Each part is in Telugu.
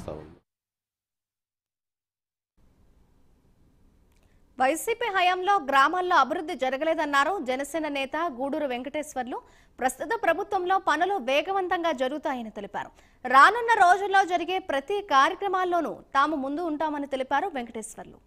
చేస్తూ ఉన్నాం వైసీపీ హయాంలో గ్రామాల్లో అభివృద్ధి జరగలేదన్నారు జనసేన నేత గూడూరు వెంకటేశ్వర్లు ప్రస్తుత ప్రభుత్వంలో పనులు వేగవంతంగా జరుగుతాయని తెలిపారు రానున్న రోజుల్లో జరిగే ప్రతి కార్యక్రమాల్లోనూ తాము ముందు ఉంటామని తెలిపారు వెంకటేశ్వర్లు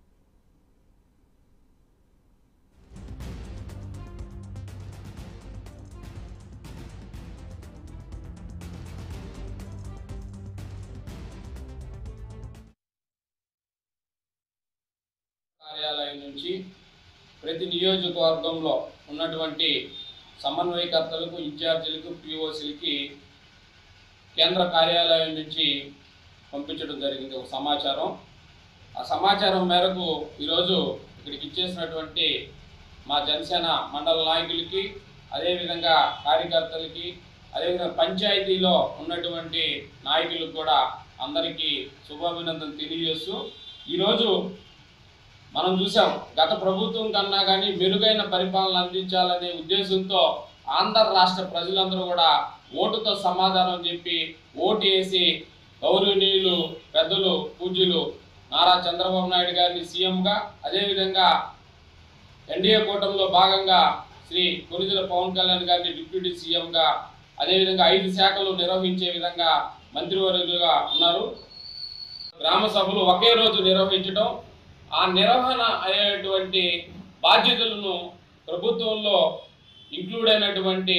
కార్యాలయం నుంచి ప్రతి నియోజకవర్గంలో ఉన్నటువంటి సమన్వయకర్తలకు ఇన్ఛార్జీలకు పిఓసీలకి కేంద్ర కార్యాలయం నుంచి పంపించడం జరిగింది ఒక సమాచారం ఆ సమాచారం మేరకు ఈరోజు ఇక్కడికి ఇచ్చేసినటువంటి మా జనసేన మండల నాయకులకి అదేవిధంగా కార్యకర్తలకి అదేవిధంగా పంచాయతీలో ఉన్నటువంటి నాయకులకు కూడా అందరికీ శుభాభినందన తెలియజేస్తూ ఈరోజు మనం చూసాం గత ప్రభుత్వం కన్నా కానీ మెరుగైన పరిపాలన అందించాలనే ఉద్దేశంతో ఆంధ్ర రాష్ట్ర ప్రజలందరూ కూడా ఓటుతో సమాధానం చెప్పి ఓటు వేసి గౌరవనీయులు పెద్దలు పూజ్యులు నారా చంద్రబాబు నాయుడు గారిని సీఎంగా అదేవిధంగా ఎన్డీఏ కూటమిలో భాగంగా శ్రీ కొనిదెల పవన్ కళ్యాణ్ గారిని డిప్యూటీ సీఎంగా అదేవిధంగా ఐదు శాఖలు నిర్వహించే విధంగా మంత్రివర్యులుగా ఉన్నారు గ్రామ సభలు ఒకే రోజు నిర్వహించడం ఆ నిర్వహణ అయ్యేటువంటి బాధ్యతలను ప్రభుత్వంలో ఇంక్లూడ్ అయినటువంటి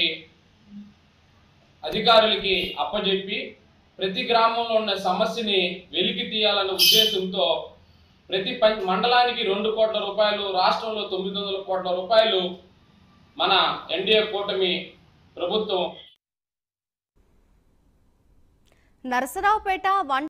అధికారులకి అప్పజెప్పి ప్రతి గ్రామంలో ఉన్న సమస్యని వెలికి తీయాలన్న ఉద్దేశంతో ప్రతి పం మండలానికి రెండు కోట్ల రూపాయలు రాష్ట్రంలో తొమ్మిది వందల కోట్ల రూపాయలు మన ఎన్డీఏ కూటమి ప్రభుత్వం నరసరావుపేట వన్